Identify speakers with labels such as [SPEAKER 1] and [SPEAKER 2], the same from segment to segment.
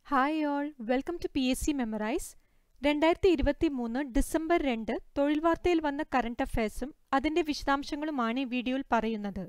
[SPEAKER 1] hi all welcome to P S C memorise രണ്ടായിരത്തി ഇരുപത്തി മൂന്ന് ഡിസംബർ രണ്ട് തൊഴിൽ വാർത്തയിൽ വന്ന കറണ്ട് അഫയേഴ്സും അതിന്റെ വിശദാംശങ്ങളുമാണ് ഈ വീഡിയോയിൽ പറയുന്നത്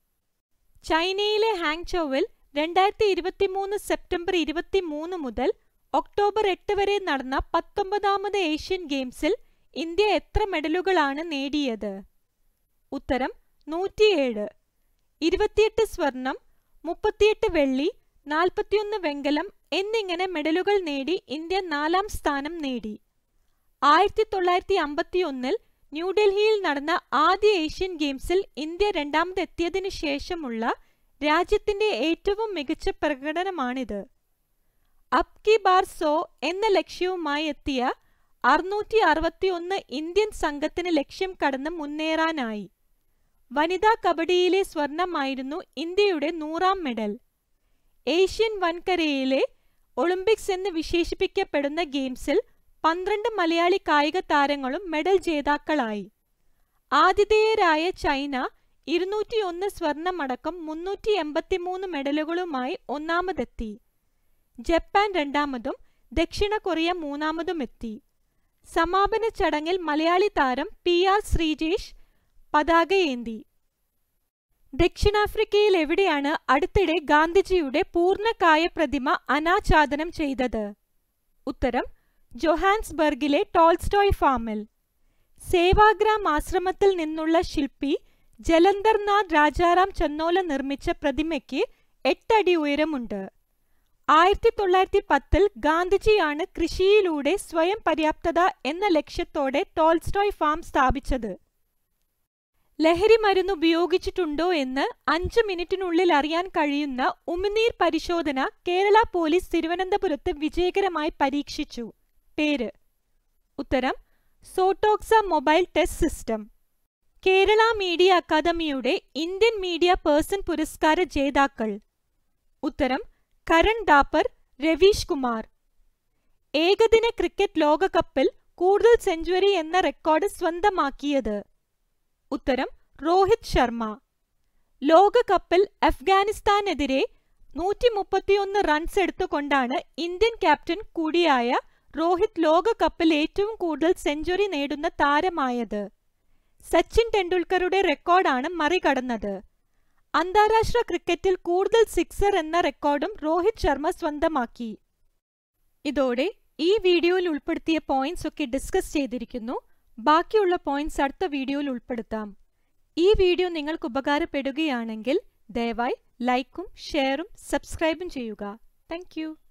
[SPEAKER 1] ചൈനയിലെ ഹാങ്ചോവിൽ രണ്ടായിരത്തി ഇരുപത്തി മൂന്ന് സെപ്റ്റംബർ ഇരുപത്തി മൂന്ന് മുതൽ ഒക്ടോബർ എട്ട് വരെ നടന്ന പത്തൊമ്പതാമത് ഏഷ്യൻ ഗെയിംസിൽ ഇന്ത്യ എത്ര മെഡലുകളാണ് നേടിയത് ഉത്തരം നൂറ്റിയേഴ് ഇരുപത്തിയെട്ട് സ്വർണം മുപ്പത്തിയെട്ട് വെള്ളി നാൽപ്പത്തിയൊന്ന് വെങ്കലം എന്നിങ്ങനെ മെഡലുകൾ നേടി ഇന്ത്യ നാലാം സ്ഥാനം നേടി ആയിരത്തി തൊള്ളായിരത്തി അമ്പത്തിയൊന്നിൽ ന്യൂഡൽഹിയിൽ നടന്ന ആദ്യ ഏഷ്യൻ ഗെയിംസിൽ ഇന്ത്യ രണ്ടാമതെത്തിയതിനു ശേഷമുള്ള രാജ്യത്തിന്റെ ഏറ്റവും മികച്ച പ്രകടനമാണിത് അബ് കി ബാർ സോ എന്ന ലക്ഷ്യവുമായി എത്തിയ അറുന്നൂറ്റി അറുപത്തിയൊന്ന് ഇന്ത്യൻ സംഘത്തിന് ലക്ഷ്യം കടന്ന് മുന്നേറാനായി വനിതാ കബഡിയിലെ സ്വർണമായിരുന്നു ഇന്ത്യയുടെ നൂറാം മെഡൽ ഏഷ്യൻ വൻകരയിലെ ഒളിമ്പിക്സ് എന്ന് വിശേഷിപ്പിക്കപ്പെടുന്ന ഗെയിംസിൽ പന്ത്രണ്ട് മലയാളി കായിക താരങ്ങളും മെഡൽ ജേതാക്കളായി ആതിഥേയരായ ചൈന ഇരുന്നൂറ്റിയൊന്ന് സ്വർണമടക്കം മുന്നൂറ്റി എൺപത്തിമൂന്ന് മെഡലുകളുമായി ഒന്നാമതെത്തി ജപ്പാൻ രണ്ടാമതും ദക്ഷിണ കൊറിയ മൂന്നാമതും എത്തി സമാപന ചടങ്ങിൽ മലയാളി താരം പി ആർ ശ്രീജേഷ് പതാകയേന്തി ദക്ഷിണാഫ്രിക്കയിൽ എവിടെയാണ് അടുത്തിടെ ഗാന്ധിജിയുടെ പൂർണ്ണകായ പ്രതിമ അനാച്ഛാദനം ചെയ്തത് ഉത്തരം ജൊഹാൻസ്ബർഗിലെ ടോൾസ്റ്റോയ് ഫാമിൽ സേവാഗ്രാം ആശ്രമത്തിൽ നിന്നുള്ള ശില്പി ജലന്ധർനാഥ് രാജാറാം ചന്നോല നിർമ്മിച്ച പ്രതിമയ്ക്ക് എട്ടടി ഉയരമുണ്ട് ആയിരത്തി തൊള്ളായിരത്തി പത്തിൽ ഗാന്ധിജിയാണ് കൃഷിയിലൂടെ സ്വയം പര്യാപ്തത എന്ന ലക്ഷ്യത്തോടെ ടോൾസ്റ്റോയ് ഫാം സ്ഥാപിച്ചത് ലഹരി മരുന്ന് ഉപയോഗിച്ചിട്ടുണ്ടോ എന്ന് അഞ്ചു മിനിറ്റിനുള്ളിൽ അറിയാൻ കഴിയുന്ന ഉമിനീർ പരിശോധന കേരള പോലീസ് തിരുവനന്തപുരത്ത് വിജയകരമായി പരീക്ഷിച്ചു പേര് ഉത്തരം സോട്ടോക്സ mobile test system Kerala media അക്കാദമിയുടെ ഇന്ത്യൻ മീഡിയ പേഴ്സൺ പുരസ്കാര ജേതാക്കൾ ഉത്തരം കരൺ ദാപ്പർ രവീഷ് കുമാർ ഏകദിന ക്രിക്കറ്റ് ലോകകപ്പിൽ കൂടുതൽ സെഞ്ചുറി എന്ന റെക്കോർഡ് സ്വന്തമാക്കിയത് ഉത്തരം രോഹിത് ശർമ്മ ലോകകപ്പിൽ അഫ്ഗാനിസ്ഥാനെതിരെ നൂറ്റി മുപ്പത്തിയൊന്ന് റൺസ് എടുത്തുകൊണ്ടാണ് ഇന്ത്യൻ ക്യാപ്റ്റൻ കൂടിയായ രോഹിത് ലോകകപ്പിൽ ഏറ്റവും കൂടുതൽ സെഞ്ചുറി നേടുന്ന താരമായത് സച്ചിൻ ടെണ്ടുൽക്കറുടെ റെക്കോർഡാണ് മറികടന്നത് അന്താരാഷ്ട്ര ക്രിക്കറ്റിൽ കൂടുതൽ സിക്സർ എന്ന റെക്കോർഡും രോഹിത് ശർമ്മ സ്വന്തമാക്കി ഇതോടെ ഈ വീഡിയോയിൽ ഉൾപ്പെടുത്തിയ പോയിന്റ്സ് ഒക്കെ ഡിസ്കസ് ചെയ്തിരിക്കുന്നു ബാക്കിയുള്ള പോയിന്റ്സ് അടുത്ത വീഡിയോയിൽ ഉൾപ്പെടുത്താം ഈ വീഡിയോ നിങ്ങൾക്ക് ഉപകാരപ്പെടുകയാണെങ്കിൽ ദയവായി ലൈക്കും ഷെയറും സബ്സ്ക്രൈബും ചെയ്യുക താങ്ക്